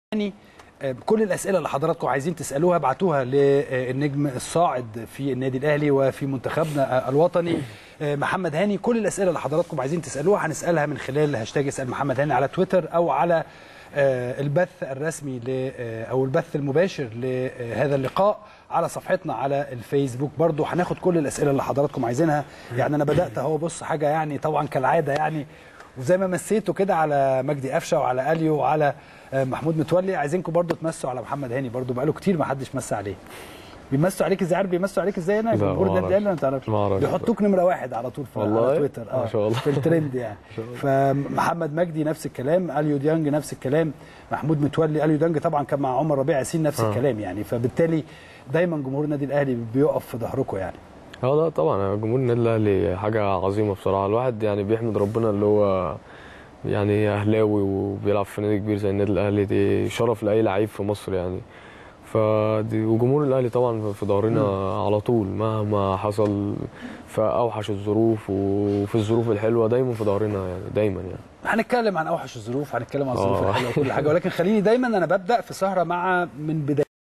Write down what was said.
يعني آه، كل الاسئله اللي حضراتكم عايزين تسالوها ابعتوها للنجم الصاعد في النادي الاهلي وفي منتخبنا الوطني آه، محمد هاني كل الاسئله اللي حضراتكم عايزين تسالوها هنسالها من خلال هاشتاج اسال محمد هاني على تويتر او على آه، البث الرسمي ل- آه، او البث المباشر لهذا اللقاء على صفحتنا على الفيسبوك برضو هناخد كل الاسئله اللي حضراتكم عايزينها يعني انا بدات اهو بص حاجه يعني طبعا كالعاده يعني وزي ما مسيته كده على مجدي قفشه وعلى اليو وعلى آه، محمود متولي عايزينكم برضو تمسوا على محمد هاني برضو بقاله كتير ما حدش مس عليه بيمسوا عليك ازاي عارف بيمسوا عليك ازاي انا لا، جمهور ما النادي الاهلي ما تعرفش ما أعرفش. بيحطوك نمره واحد على طول في والله؟ على تويتر ما شاء الله. في الترند يعني فمحمد مجدي نفس الكلام اليو ديانج نفس الكلام محمود متولي اليو ديانج طبعا كان مع عمر ربيع ياسين نفس آه. الكلام يعني فبالتالي دايما جمهور النادي الاهلي بيقف في ظهركم يعني اه لا طبعا جمهور النادي الاهلي حاجه عظيمه بصراحه الواحد يعني بيحمد ربنا اللي هو يعني اهلاوي وبيلعب في نادي كبير زي النادي الاهلي دي شرف لاي لعيب في مصر يعني فدي وجمهور الاهلي طبعا في ظهرنا على طول مهما حصل في اوحش الظروف وفي الظروف الحلوه دايما في ظهرنا يعني دايما يعني هنتكلم عن اوحش الظروف هنتكلم عن الظروف آه. الحلوه وكل حاجه ولكن خليني دايما انا ببدا في سهره مع من بدايه